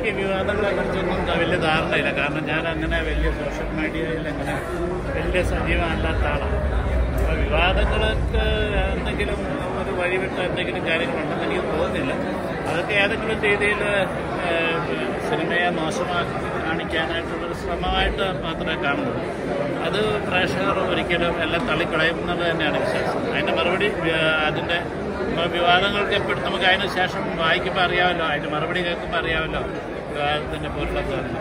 എനിക്ക് വിവാദങ്ങളെ കുറിച്ചൊന്നും ത- വലിയ ധാരണയില്ല കാരണം ഞാൻ അങ്ങനെ വലിയ സോഷ്യൽ മീഡിയയിൽ അങ്ങനെ വലിയ സജീവമല്ലാത്ത ആളാണ് അപ്പോൾ വിവാദങ്ങളൊക്കെ എന്തെങ്കിലും ഒരു വഴിവിട്ട എന്തെങ്കിലും കാര്യങ്ങളുണ്ടെന്ന് എനിക്ക് തോന്നുന്നില്ല അതൊക്കെ ഏതെങ്കിലും രീതിയിൽ സിനിമയെ മോശമാക്കി കാണിക്കാനായിട്ടുള്ളൊരു ശ്രമമായിട്ട് മാത്രമേ കാണുന്നുള്ളൂ അത് പ്രേക്ഷകർ ഒരിക്കലും എല്ലാം തള്ളിക്കളയും എന്നുള്ളത് തന്നെയാണ് വിശ്വാസം അതിൻ്റെ മറുപടി ആ, അതിൻ്റെ ഇപ്പോൾ വിവാദങ്ങൾക്ക് എപ്പോഴും നമുക്ക് അതിന് ശേഷം വായിക്കുമ്പോൾ അറിയാമല്ലോ അതിന് മറുപടി കേൾക്കുമ്പോൾ അറിയാമല്ലോ വിവാദത്തിൻ്റെ പൊരുളെന്താണെന്ന്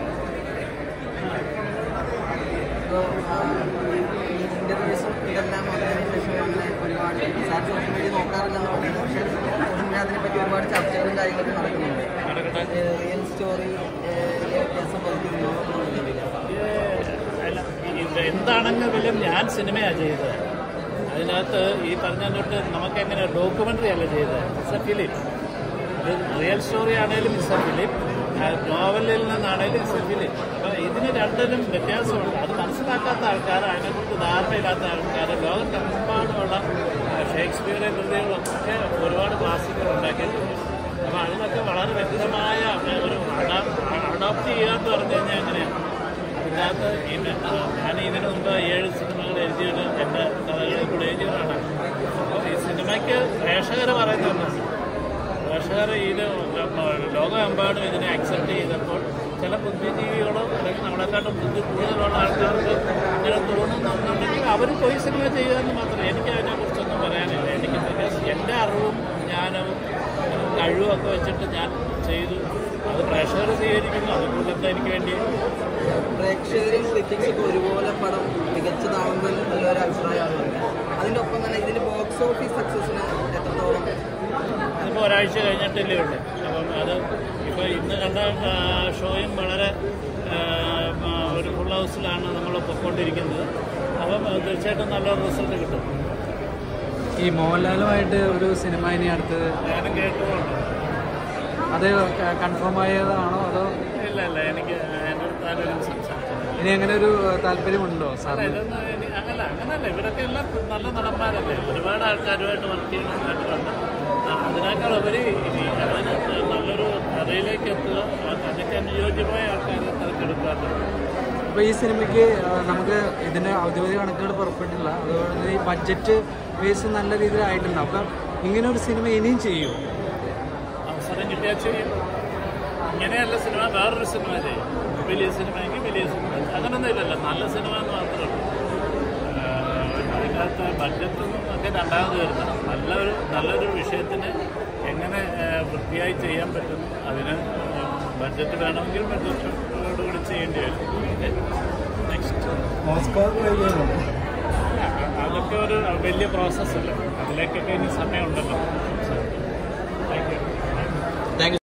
ഇന്റർവ്യൂസും ഇതെല്ലാം വന്നതിന് ശേഷം അങ്ങനെ ഒരുപാട് സാർ സോഷ്യൽ മീഡിയ നോക്കാറില്ലെന്ന് പറയുന്നത് പക്ഷേ സോഷ്യൽ മീഡിയ അതിനെപ്പറ്റി ഒരുപാട് ചർച്ചകളും കാര്യങ്ങളൊക്കെ നടക്കുന്നുണ്ട് നടക്കട്ടെ റിയൽ സ്റ്റോറി വ്യത്യാസം വരുത്തുന്നു എന്നുള്ളതിൽ അല്ല ഇത് എന്താണെങ്കിലും ഞാൻ സിനിമയാണ് ചെയ്തത് അതിനകത്ത് ഈ പറഞ്ഞ തൊട്ട് നമുക്കെങ്ങനെ ഡോക്യുമെൻ്ററി അല്ല ചെയ്തത് ഇറ്റ്സ് എ ഫിലിം ഇത് റിയൽ സ്റ്റോറി ആണെങ്കിലും ഇറ്റ്സ് എ ഫിലിം നോവലിൽ നിന്നാണെങ്കിലും ഇറ്റ്സ് എ ഫിലിം അപ്പോൾ ഇതിന് രണ്ടിനും വ്യത്യാസമുണ്ട് അത് മനസ്സിലാക്കാത്ത ആൾക്കാർ അതിനെക്കുറിച്ച് ധാരണയില്ലാത്ത ആൾക്കാർ ലോകത്തെമ്പാടുമുള്ള ഷേക്സ്പിയറെ കൃതികളൊക്കെ ഒരുപാട് ക്ലാസിക്കുകൾ ഉണ്ടാക്കിയിട്ടുണ്ട് അപ്പോൾ അതിനൊക്കെ വളരെ വ്യക്തമായ ഒരു അഡോപ്റ്റ് ചെയ്യുക എന്ന് പറഞ്ഞു കഴിഞ്ഞാൽ എങ്ങനെയാണ് അതിനകത്ത് ഇത് ഞാൻ ഇതിനു മുമ്പ് ഏഴ് സിനിമകൾ എഴുതിയത് എൻ്റെ കഥകളിൽ കൂടെ എഴുതിയതാണ് അപ്പോൾ ഈ സിനിമയ്ക്ക് പ്രേക്ഷകർ പറയുന്നുണ്ട് പ്രേക്ഷകർ ഇത് ലോകമെമ്പാടും ഇതിനെ അക്സെപ്റ്റ് ചെയ്തപ്പോൾ ചില ബുദ്ധിജീവികളോ അല്ലെങ്കിൽ നമ്മളെക്കാട്ടും ബുദ്ധി കൂടുതലുള്ള ആൾക്കാർക്ക് ഇങ്ങനെ തോന്നുന്നുണ്ടെങ്കിൽ അവർ പോയി സിനിമ ചെയ്യുക എന്ന് മാത്രമേ എനിക്ക് അതിനെക്കുറിച്ചൊന്നും പറയാനില്ല എനിക്ക് because എൻ്റെ അറിവും ജ്ഞാനവും കഴിവും ഒക്കെ വെച്ചിട്ട് ഞാൻ ചെയ്തു അത് പ്രേക്ഷകർ സ്വീകരിക്കുന്നു അതുകൊണ്ടൊക്കെ എനിക്ക് വേണ്ടി പ്രേക്ഷകരും ക്രിറ്റിക്സ് ഒക്കെ ഒരുപോലെ പടം മികച്ചതാണെന്ന് നല്ലൊരു അഭിപ്രായമാണ് അതിൻ്റെ ഒപ്പം തന്നെ ഇതിന് ബോക്സ് ഓഫീസ് സക്സസിന് എത്രത്തോളം അതിപ്പോൾ ഒരാഴ്ച കഴിഞ്ഞിട്ടല്ലേ ഉള്ളൂ അപ്പം അത് ഇപ്പോൾ ഇന്ന് കണ്ട ആ, ഷോയും വളരെ ആ, ആ, ഒരു ഫുൾ ഹൗസിലാണ് നമ്മൾ പൊയ്ക്കൊണ്ടിരിക്കുന്നത് അപ്പം അത് തീർച്ചയായിട്ടും നല്ലൊരു റിസൾട്ട് കിട്ടും ഈ മോഹൻലാലുമായിട്ട് ഒരു സിനിമ ഇനി അടുത്ത് ഞാനും കേട്ടുകൊണ്ട് അത് കൺഫേം ആയതാണോ അതോ ഇല്ല ഇല്ല എനിക്ക് എൻ്റെ അടുത്ത് ആരും സംസാരിച്ചു ഇനി അങ്ങനെ ഒരു താല്പര്യമുണ്ടോ അല്ല സാറിന് ഇതൊന്നും ഇനി അങ്ങനല്ല അങ്ങനല്ല ഇവരൊക്കെ എല്ലാം നല്ല നടന്മാരല്ലേ ഒരുപാട് ആൾക്കാരുമായിട്ട് വർക്ക് ചെയ്യുന്നുണ്ട് അതിനേക്കാൾ ഉപരി ഇനി അതിന് നല്ലൊരു കഥയിലേക്ക് എത്തുക അതിനൊക്കെ അനുയോജ്യമായ ആൾക്കാരെ തിരഞ്ഞെടുക്കാറുണ്ട് അപ്പോൾ ഈ സിനിമയ്ക്ക് ആ, നമുക്ക് ഇതിൻ്റെ ഔദ്യോഗിക കണക്കുകൾ പുറപ്പെട്ടില്ല അതുപോലെ തന്നെ ഈ ബഡ്ജറ്റ് ബേസ് നല്ല രീതിയിലായിട്ടുണ്ട് അപ്പം ഇങ്ങനെ ഒരു സിനിമ ഇനിയും ചെയ്യും അവസരം കിട്ടിയാൽ ചെയ്യും ഇങ്ങനെയല്ല സിനിമ വേറൊരു സിനിമ ചെയ്യും വലിയ സിനിമയെങ്കിൽ വലിയ സിനിമ അങ്ങനൊന്നും ഇല്ലല്ലോ നല്ല സിനിമ എന്ന് മാത്രമേ ഉള്ളൂ ആഹ് അതിനകത്ത് ബഡ്ജറ്റൊന്നും ഒക്കെ രണ്ടാമത് വരുന്നത് നല്ലൊരു നല്ലൊരു വിഷയത്തിന് എങ്ങനെ ആഹ് വൃത്തിയായി ചെയ്യാൻ പറ്റും അതിന് ബഡ്ജറ്റ് വേണമെങ്കിൽ ബഡ്ജറ്റോടുകൂടി ചെയ്യേണ്ടി വരും നെക്സ്റ്റ് ഓസ്കാർ ട്രൈ ചെയ്യുന്നുണ്ട് അതൊക്കെ ഒരു വലിയ പ്രോസസ്സല്ലേ അതിലേക്കൊക്കെ ഇനി സമയമുണ്ടല്ലോ താങ്ക് യു